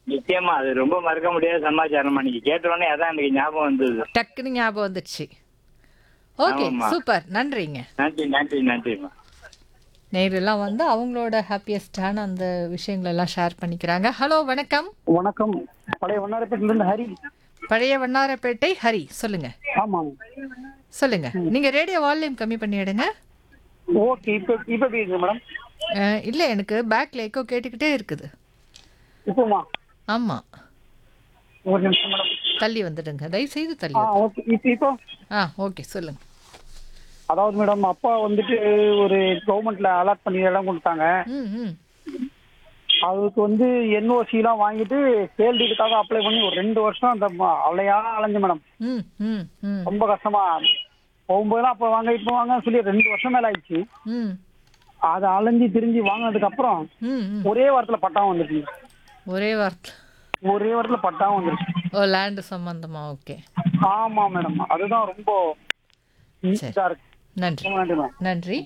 நிச்சயமா அது ரொம்ப மறக்க முடியாத சமாச்சாரமா நீங்க கேட்ட உடனே அதான் எனக்கு ஞாபகம் வந்தது டக்குன்னு ஞாபகம் வந்துடுச்சு ஓகே ஆமாம்மா. சூப்பர் நன்றிங்க நன்றி நன்றி நன்றிம்மா நேரெல்லாம் வந்து அவங்களோட ஹாப்பியஸ்டான அந்த விஷயங்கள் எல்லாம் ஷேர் பண்ணிக்கிறாங்க ஹலோ வணக்கம் வணக்கம் பழைய வண்ணாரப்பேட்டில இருந்து ஹரி பழைய வண்ணாரப்பேட்டை ஹரி சொல்லுங்க ஆமாம் சொல்லுங்க நீங்க ரேடியோ வால்யூம் கம்மி பண்ணிடுங்க ஓகே இப்போ இப்போ எப்படி இருக்கு மேடம் அஹ், இல்ல எனக்கு பேக்ல எக்கோ கேட்டுக்கிட்டே இருக்குது இப்போமா ஆமா ஒரு நிமிஷம் மேடம் தள்ளி வந்துடுங்க தயவு செய்து தள்ளி ஆ வந்து- ஓகே இப்போ இப்போ ஆ ஓகே சொல்லுங்க அதாவது மேடம் அப்பா வந்துட்டு ஒரு கவர்மெண்ட்ல அலாட் பண்ணி இடம் கொடுத்தாங்க ம் ம் அதுக்கு வந்து என்ஓசிலாம் வாங்கிட்டு சேல் டீடுக்காக அப்ளை பண்ணி ஒரு ரெண்டு வருஷம் அந்த ம- அலையா அலைஞ்சு மேடம் ம் ம் ம் ரொம்ப கஷ்டமா போகும்போதெல்லாம் அப்போ வாங்க இப்போ வாங்க சொல்லி ரெண்டு வருஷம் மேல ஆயிடுச்சு ம் அதை அலைஞ்சு திரிஞ்சு வாங்கினதுக்கு அப்புறம் ம் ம் ஒரே வாரத்துல பட்டாவும் வந்துருச்சு ஒரே வார்த்தை ஒரே வாரத்துல பட்டாவும் வந்துருச்சு ஓ லேண்டு சம்பந்தமா ஓகே ஆமா மேடம் அதுதான் ரொம்ப இதா இருக்கு நன்றி ரொம்ப நன்றி மேடம் நன்றி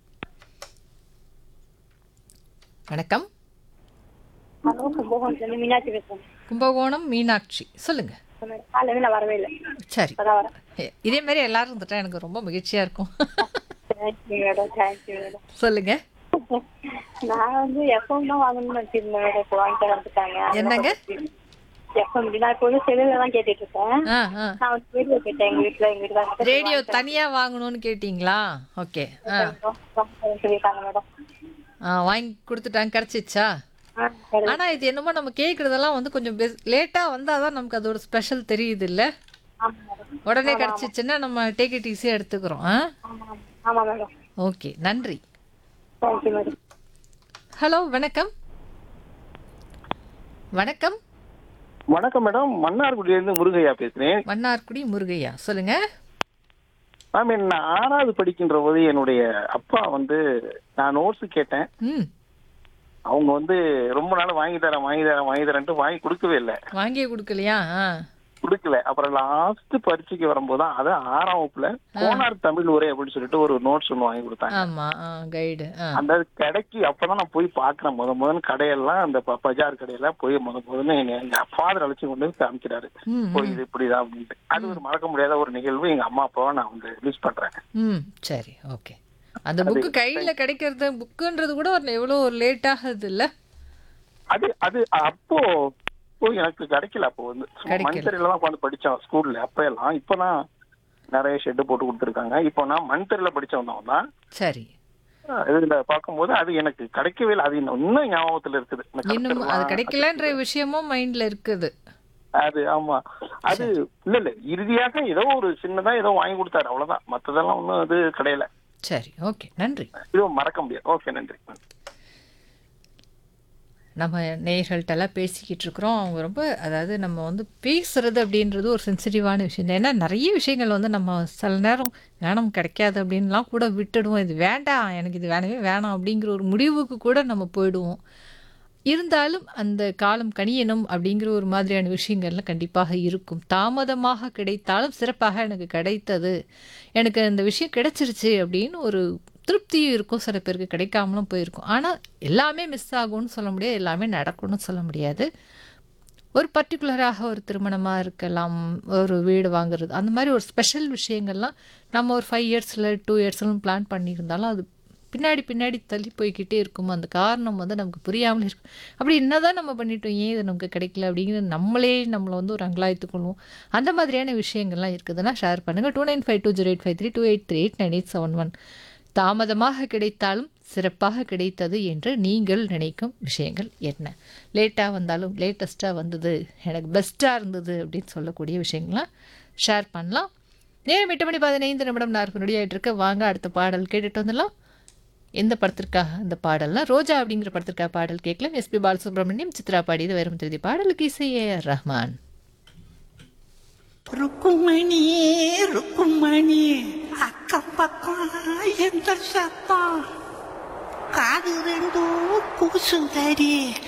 வணக்கம் ஹலோ கும்பகோணத்துலேருந்து மீனாட்சி பேசுகிறேன் கும்பகோணம் மீனாட்சி சொல்லுங்க காலையில் நான் வரவே இல்லை சரி இப்போதான் வரேன் எ- இதே மாதிரி எல்லாரும் இருந்துட்டா எனக்கு ரொம்ப மகிழ்ச்சியா இருக்கும் தேங்க்யூ மேடம் தேங்க்யூ மேடம் சொல்லுங்க நான் வந்து எஃப்எம் தான் வாங்கணும்னு வச்சிருந்தேன் மேடம் இப்போ வாங்கிட்டு வந்துட்டாங்க என்னங்க? எஃப்எம் நான் இப்போ வந்து செல்லில் தான் கேட்டுட்டு இருக்கேன் ஆ ஆ நான் வந்து ரேடியோ கேட்டேன் எங்கள் வீட்டில் எங்கள் வீட்டில் ரேடியோ தனியா வாங்கணும்னு கேட்டிங்களா ஓகே ஆ சொல்லியிருக்காங்க மேடம் ஆ வாங்கி கொடுத்துட்டாங்க கிடைச்சிச்சா ஆ சரி ஆனா இது என்னமோ நம்ம கேக்குறதெல்லாம் வந்து கொஞ்சம் லேட்டா வந்தாதான் நமக்கு அதோட ஸ்பெஷல் தெரியுது இல்ல ஆமாம் மேடம் உடனே கிடைச்சிச்சுன்னா நம்ம டேக் இட் ஈஸியா எடுத்துக்கிறோம் ஆ ஆமாம் ஆமாம் மேடம் ஓகே நன்றி தேங்க்யூ மேடம் ஹலோ வணக்கம் வணக்கம் வணக்கம் மேடம் மன்னார்குடியிலிருந்து முருகையா பேசுறேன் மன்னார்குடி முருகையா சொல்லுங்க மேம் நான் ஆறாவது படிக்கின்ற போது என்னுடைய அப்பா வந்து நான் நோட்ஸ் கேட்டேன் ம் அவங்க வந்து ரொம்ப நாள் வாங்கி தரேன் வாங்கி தரேன் வாங்கி தரேன்ட்டு வாங்கி கொடுக்கவே இல்லை வாங்கியே கொடுக்கலையா ஆ கொடுக்கல அப்புறம் லாஸ்ட் பரீட்சைக்கு வரும்போது தான் அது ஆறாம் வகுப்புல கோனார் தமிழ் உரை அப்படின்னு சொல்லிட்டு ஒரு நோட்ஸ் ஒன்று வாங்கி கொடுத்தாங்க ஆமா ஆ கைடு ஆ அந்த கடைக்கு அப்பதான் நான் போய் பாக்குறேன் முத முதல்ல கடையெல்லாம் அந்த ப- பஜார் கடையெல்லாம் போய் முத முதல்ல என்னை எங்க ஃபாதர் அழைச்சு கொண்டு வந்து காமிக்கிறாரு ம் போய் இது இப்படிதான் அப்படின்ட்டு அது ஒரு மறக்க முடியாத ஒரு நிகழ்வு எங்க அம்மா அப்பாவை நான் வந்து ரிலீஸ் பண்றேன் ம் சரி ஓகே அந்த புக்கு கையில கிடைக்கிறது புக்குன்றது கூட ஒரு எவ்வளோ ஒரு லேட் ஆகுது இல்ல அது அது அப்போ அப்போ எனக்கு கிடைக்கல அப்போ வந்து கிடைக்கல. மண்தரையில தான் உட்காந்து படிச்சோம் ஸ்கூல்ல அப்ப எல்லாம் இப்பதான் நிறைய ஷெட் போட்டு கொடுத்துருக்காங்க இப்போ நான் மண்தரையில படிச்சவன் தான் சரி இதுல பார்க்கும்போது அது எனக்கு கிடைக்கவே இல்லை அது இன்னும் இன்னும் ஞாபகத்துல இருக்குது இந்த இன்னும் அது கருத்தெல்லாம் கிடைக்கலன்ற விஷயமும் மைண்ட்ல இருக்குது அது ஆமா அது இல்ல இல்ல இறுதியாக ஏதோ ஒரு சின்னதா ஏதோ வாங்கி கொடுத்தாரு அவ்வளவுதான் மத்ததெல்லாம் ஒண்ணும் அது கிடையல சரி ஓகே நன்றி இதுவும் மறக்க முடியாது ஓகே நன்றி நம்ம நேயர்கள்ட்டெல்லாம் பேசிக்கிட்டு இருக்கிறோம் அவங்க ரொம்ப அதாவது நம்ம வந்து பேசுறது அப்படின்றது ஒரு சென்சிட்டிவான விஷயம் ஏன்னா நிறைய விஷயங்கள் வந்து நம்ம சில நேரம் வேணும் கிடைக்காது அப்படின்லாம் கூட விட்டுடுவோம் இது வேண்டாம் எனக்கு இது வேணவே வேணாம் அப்படிங்கிற ஒரு முடிவுக்கு கூட நம்ம போயிடுவோம் இருந்தாலும் அந்த காலம் கனியணும் அப்படிங்கிற ஒரு மாதிரியான விஷயங்கள்லாம் கண்டிப்பாக இருக்கும் தாமதமாக கிடைத்தாலும் சிறப்பாக எனக்கு கிடைத்தது எனக்கு அந்த விஷயம் கிடைச்சிருச்சு அப்படின்னு ஒரு திருப்தியும் இருக்கும் சில பேருக்கு கிடைக்காமலும் போயிருக்கும் ஆனால் எல்லாமே மிஸ் ஆகும்னு சொல்ல முடியாது எல்லாமே நடக்கும்னு சொல்ல முடியாது ஒரு பர்டிகுலராக ஒரு திருமணமாக இருக்கலாம் ஒரு வீடு வாங்குறது அந்த மாதிரி ஒரு ஸ்பெஷல் விஷயங்கள்லாம் நம்ம ஒரு ஃபைவ் இயர்ஸில் டூ இயர்ஸ்லாம் பிளான் பண்ணியிருந்தாலும் அது பின்னாடி பின்னாடி தள்ளி போய்க்கிட்டே இருக்கும் அந்த காரணம் வந்து நமக்கு புரியாமல் இருக்கும் அப்படி என்னதான் நம்ம பண்ணிட்டோம் ஏன் இது நமக்கு கிடைக்கல அப்படிங்கிறது நம்மளே நம்மளை வந்து ஒரு அங்கலாய்த்து கொள்வோம் அந்த மாதிரியான விஷயங்கள்லாம் இருக்குதுன்னா ஷேர் பண்ணுங்கள் two nine five two zero eight five three two eight three eight nine eight seven one தாமதமாக கிடைத்தாலும் சிறப்பாக கிடைத்தது என்று நீங்கள் நினைக்கும் விஷயங்கள் என்ன லேட்டாக வந்தாலும் லேட்டஸ்ட்டாக வந்தது எனக்கு பெஸ்ட்டாக இருந்தது அப்படின்னு சொல்லக்கூடிய விஷயங்கள்லாம் ஷேர் பண்ணலாம் நேரம் எட்டு மணி பதினைந்து நிமிடம் நாற்பது நொடி ஆயிட்டு இருக்கு வாங்க அடுத்த பாடல் கேட்டுட்டு வந்துடலாம் எந்த படத்திற்காக இந்த பாடல்லாம் ரோஜா அப்படிங்கிற படத்திற்காக பாடல் கேட்கலாம் எஸ்பி பாலசுப்ரமணியம் சித்ரா பாடியது வைரம் திருதி பாடலுக்கு இசை ஏ ஆர் ரஹ்மான் ருக்குமணி ருக்குமணி அக்கம் பக்கம் எந்த சத்தம் காது ரெண்டும் கூசுந்தடி